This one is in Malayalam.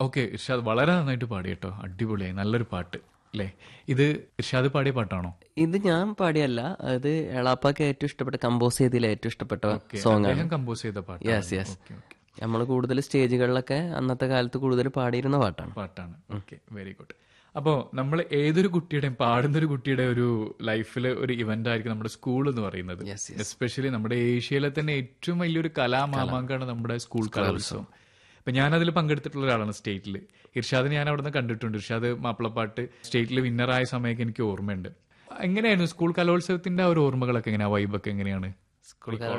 ഓക്കെ ഇർഷാദ് വളരെ നന്നായിട്ട് പാടി കേട്ടോ അടിപൊളിയായി നല്ലൊരു പാട്ട് അല്ലേ ഇത് ഇർഷാദ് പാടിയ പാട്ടാണോ ഇത് ഞാൻ പാടിയല്ല അത് എളാപ്പാക്ക് ഏറ്റവും ഇഷ്ടപ്പെട്ട കമ്പോസ് ചെയ്തതിൽ ഏറ്റവും ഇഷ്ടപ്പെട്ട സോങ് ആണ് അദ്ദേഹം കമ്പോസ് ചെയ്ത പാട്ട് യെസ് യെസ് നമ്മൾ കൂടുതൽ സ്റ്റേജുകളിലൊക്കെ അന്നത്തെ കാലത്ത് കൂടുതൽ പാടിയിരുന്ന പാട്ടാണ് പാട്ടാണ് ഓക്കെ വെരി ഗുഡ് അപ്പോൾ നമ്മൾ ഏതൊരു കുട്ടിയുടെയും പാടുന്ന ഒരു കുട്ടിയുടെ ഒരു ലൈഫിൽ ഒരു ഇവന്റ് ആയിരിക്കും നമ്മുടെ സ്കൂൾ എന്ന് പറയുന്നത് Yes, എസ്പെഷ്യലി നമ്മുടെ ഏഷ്യയിലെ തന്നെ ഏറ്റവും വലിയൊരു കലാമാമാങ്കാണ് നമ്മുടെ സ്കൂൾ കലോത്സവം ഇപ്പൊ ഞാൻ അതിൽ പങ്കെടുത്തിട്ടുള്ള ഒരാളാണ് സ്റ്റേറ്റിൽ ഇർഷാദിനെ ഞാൻ അവിടെ നിന്ന് കണ്ടിട്ടുണ്ട് ഇർഷാദ് മാപ്പിളപ്പാട്ട് സ്റ്റേറ്റിൽ വിന്നറായ സമയമൊക്കെ എനിക്ക് ഓർമ്മയുണ്ട് എങ്ങനെയായിരുന്നു സ്കൂൾ കലോത്സവത്തിന്റെ ആ ഒരു ഓർമ്മകളൊക്കെ എങ്ങനെയാ വൈബൊക്കെ എങ്ങനെയാണ് സ്കൂൾ